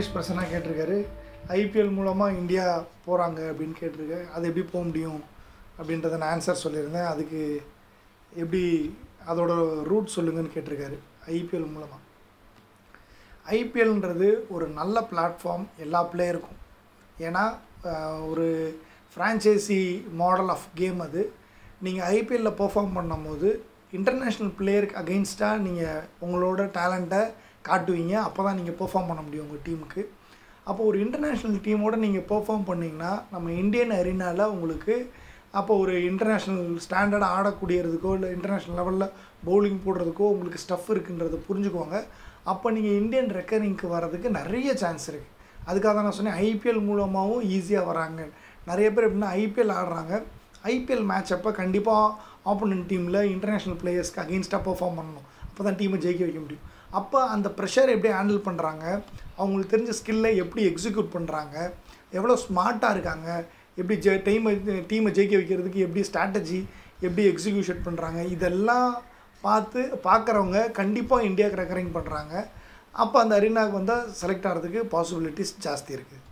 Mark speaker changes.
Speaker 1: police பர்சனாக கேட்டிருக்காரு IPL மூலமாக இந்தியா போகிறாங்க அப்படின்னு கேட்டிருக்கேன் அது எப்படி போக முடியும் அப்படின்றத நான் ஆன்சர் சொல்லியிருந்தேன் அதுக்கு எப்படி அதோட ரூட் சொல்லுங்கன்னு கேட்டிருக்காரு ஐபிஎல் மூலமாக ஐபிஎல்ன்றது ஒரு நல்ல பிளாட்ஃபார்ம் எல்லா பிளேயருக்கும் ஏன்னா ஆஹ், ஒரு ஃப்ரான்ச்சைசி மாடல் ஆஃப் கேம் அது நீங்கள் ஐபிஎல்லில் பெர்ஃபார்ம் பண்ணும்போது இன்டர்நேஷ்னல் பிளேயருக்கு அகெயின்ஸ்டாக நீங்கள் உங்களோட டேலண்ட்டை காட்டுவீங்க அப்போ தான் நீங்கள் பெர்ஃபார்ம் பண்ண முடியும் உங்கள் டீமுக்கு அப்போ ஒரு இன்டர்நேஷ்னல் டீமோட நீங்கள் பெர்ஃபார்ம் பண்ணிங்கன்னா நம்ம இந்தியன் அரினாவில் உங்களுக்கு அப்போ ஒரு இன்டர்நேஷ்னல் ஸ்டாண்டர்டாக ஆடக்கூடியதுக்கோ இல்லை இன்டர்நேஷ்னல் லெவலில் பவுலிங் போடுறதுக்கோ உங்களுக்கு ஸ்டஃப் இருக்குன்றதை புரிஞ்சுக்குவாங்க அப்போ நீங்கள் இந்தியன் ரெக்கரிங்க்கு வர்றதுக்கு நிறைய சான்ஸ் இருக்குது அதுக்காக தான் நான் சொன்னேன் ஐபிஎல் மூலமாகவும் ஈஸியாக வராங்க நிறைய பேர் எப்படின்னா ஐபிஎல் ஆடுறாங்க ஐபிஎல் மேட்ச் அப்போ கண்டிப்பாக ஆப்போனன்ட் டீமில் இன்டர்நேஷ்னல் பிளேயர்ஸ்க்கு அகெயின்ஸ்டாக பெர்ஃபார்ம் பண்ணணும் அப்போ தான் டீமை ஜெயிக்க வைக்க முடியும் அப்போ அந்த ப்ரெஷர் எப்படி ஹேண்டில் பண்ணுறாங்க அவங்களுக்கு தெரிஞ்ச ஸ்கில்லை எப்படி எக்ஸிக்யூட் பண்ணுறாங்க எவ்வளோ ஸ்மார்ட்டாக இருக்காங்க எப்படி ஜெ டீமை டீமை ஜெயிக்க வைக்கிறதுக்கு எப்படி ஸ்ட்ராட்டஜி எப்படி எக்ஸிக்யூஷன் பண்ணுறாங்க இதெல்லாம் பார்த்து பார்க்குறவங்க கண்டிப்பாக இந்தியாவுக்கு ரெக்கரிங் பண்ணுறாங்க அப்போ அந்த அரினாவுக்கு வந்தால் செலக்ட் ஆகிறதுக்கு பாசிபிலிட்டிஸ் ஜாஸ்தி இருக்குது